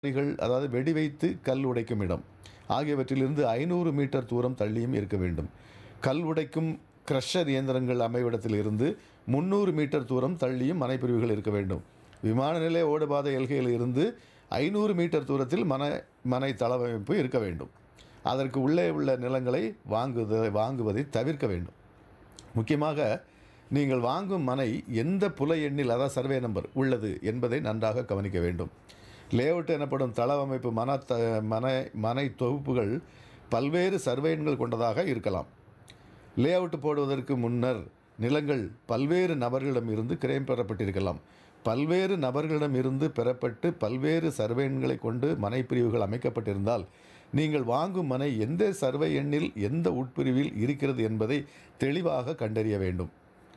கள் அதாவது வெடி வைத்து கல் உடைக்கும் இடம் ஆகியவற்றிலிருந்து ஐநூறு மீட்டர் தூரம் தள்ளியும் இருக்க வேண்டும் கல் உடைக்கும் க்ரஷர் இயந்திரங்கள் அமைவிடத்தில் இருந்து முந்நூறு மீட்டர் தூரம் தள்ளியும் மனைப்பிரிவுகள் இருக்க வேண்டும் விமான நிலைய ஓடுபாதை எல்கையில் இருந்து ஐநூறு மீட்டர் தூரத்தில் மன மனை தளவமைப்பு இருக்க வேண்டும் அதற்கு உள்ளே உள்ள நிலங்களை வாங்குவதை வாங்குவதை தவிர்க்க வேண்டும் முக்கியமாக நீங்கள் வாங்கும் மனை எந்த புல எண்ணில் அதாவது சர்வே நம்பர் உள்ளது என்பதை நன்றாக கவனிக்க வேண்டும் லேஅவுட் எனப்படும் தளவமைப்பு மன த மனை மனை தொகுப்புகள் பல்வேறு சர்வே எண்கள் கொண்டதாக இருக்கலாம் லேஅவுட் போடுவதற்கு முன்னர் நிலங்கள் பல்வேறு நபர்களிடம் இருந்து கிரயம் பெறப்பட்டிருக்கலாம் பல்வேறு நபர்களிடம் இருந்து பெறப்பட்டு பல்வேறு சர்வே எண்களை கொண்டு மனை பிரிவுகள் அமைக்கப்பட்டிருந்தால் நீங்கள் வாங்கும் மனை எந்த சர்வே எண்ணில் எந்த உட்பிரிவில் இருக்கிறது என்பதை தெளிவாக கண்டறிய வேண்டும்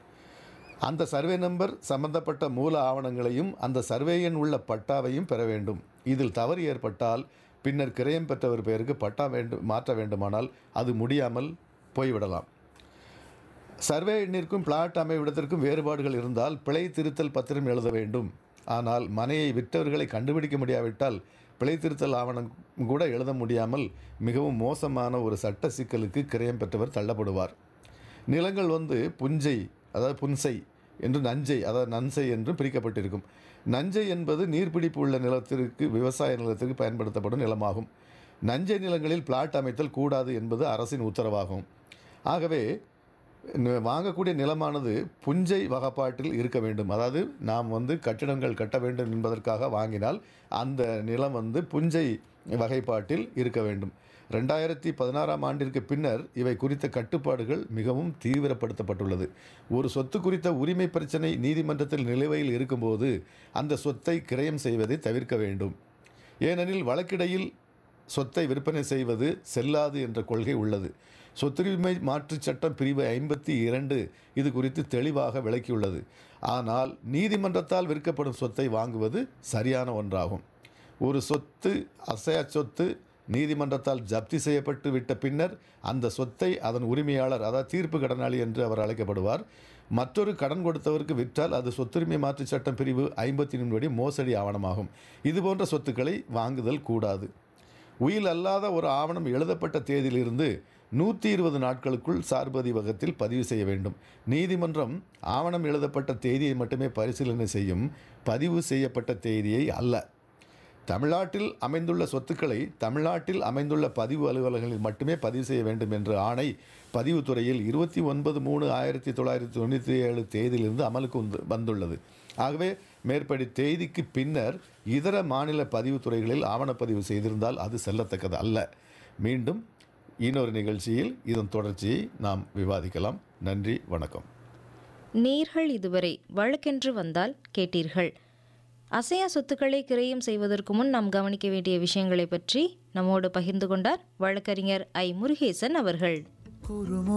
அந்த சர்வே நம்பர் சம்பந்தப்பட்ட மூல ஆவணங்களையும் அந்த சர்வே எண் உள்ள பட்டாவையும் பெற வேண்டும் இதில் தவறு ஏற்பட்டால் பின்னர் கிரயம் பெற்றவர் பெயருக்கு பட்டா வேண்டும் மாற்ற வேண்டுமானால் அது முடியாமல் போய்விடலாம் சர்வே எண்ணிற்கும் பிளாட் அமைவிடத்திற்கும் வேறுபாடுகள் இருந்தால் பிழை திருத்தல் பத்திரம் எழுத வேண்டும் ஆனால் மனையை விற்றவர்களை கண்டுபிடிக்க முடியாவிட்டால் பிழை திருத்தல் ஆவணம் கூட எழுத முடியாமல் மிகவும் மோசமான ஒரு சட்ட சிக்கலுக்கு கிரயம் பெற்றவர் தள்ளப்படுவார் நிலங்கள் வந்து புஞ்சை அதாவது புன்சை என்று நஞ்சை அதாவது நன்சை என்று பிரிக்கப்பட்டிருக்கும் நஞ்சை என்பது நீர்பிடிப்பு உள்ள நிலத்திற்கு விவசாய நிலத்திற்கு பயன்படுத்தப்படும் நிலமாகும் நஞ்சை நிலங்களில் பிளாட் அமைத்தல் கூடாது என்பது அரசின் உத்தரவாகும் ஆகவே ந- வாங்கக்கூடிய நிலமானது புஞ்சை வகைப்பாட்டில் இருக்க வேண்டும் அதாவது நாம் வந்து கட்டிடங்கள் கட்ட வேண்டும் என்பதற்காக வாங்கினால் அந்த நிலம் வந்து புஞ்சை வகைப்பாட்டில் இருக்க வேண்டும் ரெண்டாயிரத்தி பதினாறாம் ஆண்டிற்கு பின்னர் இவை குறித்த கட்டுப்பாடுகள் மிகவும் தீவிரப்படுத்தப்பட்டுள்ளது ஒரு சொத்து குறித்த உரிமை பிரச்சனை நீதிமன்றத்தில் நிலுவையில் இருக்கும்போது அந்த சொத்தை கிரயம் செய்வதை தவிர்க்க வேண்டும் ஏனெனில் வழக்கிடையில் சொத்தை விற்பனை செய்வது செல்லாது என்ற கொள்கை உள்ளது சொத்துரிமை மாற்றுச் சட்டம் பிரிவு ஐம்பத்தி இரண்டு இது குறித்து தெளிவாக விளக்கியுள்ளது ஆனால் நீதிமன்றத்தால் விற்கப்படும் சொத்தை வாங்குவது சரியான ஒன்றாகும் ஒரு சொத்து அசையா சொத்து நீதிமன்றத்தால் ஜப்தி செய்யப்பட்டு விட்ட பின்னர் அந்த சொத்தை அதன் உரிமையாளர் அதாவது தீர்ப்பு கடனாளி என்று அவர் அழைக்கப்படுவார் மற்றொரு கடன் கொடுத்தவருக்கு விற்றால் அது சொத்துரிமை மாற்றுச் சட்டம் பிரிவு ஐம்பத்தி படி மோசடி ஆவணமாகும் இதுபோன்ற சொத்துக்களை வாங்குதல் கூடாது உயில் அல்லாத ஒரு ஆவணம் எழுதப்பட்ட தேதியிலிருந்து நூற்றி இருபது நாட்களுக்குள் சார்பதிவகத்தில் பதிவு செய்ய வேண்டும் நீதிமன்றம் ஆவணம் எழுதப்பட்ட தேதியை மட்டுமே பரிசீலனை செய்யும் பதிவு செய்யப்பட்ட தேதியை அல்ல தமிழ்நாட்டில் அமைந்துள்ள சொத்துக்களை தமிழ்நாட்டில் அமைந்துள்ள பதிவு அலுவலகங்களில் மட்டுமே பதிவு செய்ய வேண்டும் என்ற ஆணை பதிவுத்துறையில் இருபத்தி ஒன்பது மூணு ஆயிரத்தி தொள்ளாயிரத்தி தொண்ணூற்றி ஏழு தேதியிலிருந்து அமலுக்கு வந்து வந்துள்ளது ஆகவே மேற்படி தேதிக்கு பின்னர் இதர மாநில பதிவுத்துறைகளில் ஆவணப்பதிவு செய்திருந்தால் அது செல்லத்தக்கது அல்ல மீண்டும் இன்னொரு நிகழ்ச்சியில் இதன் தொடர்ச்சியை நாம் விவாதிக்கலாம் நன்றி வணக்கம் நேர்கள் இதுவரை வழக்கென்று வந்தால் கேட்டீர்கள் அசையா சொத்துக்களை கிரயம் செய்வதற்கு முன் நாம் கவனிக்க வேண்டிய விஷயங்களை பற்றி நம்மோடு பகிர்ந்து கொண்டார் வழக்கறிஞர் ஐ முருகேசன் அவர்கள்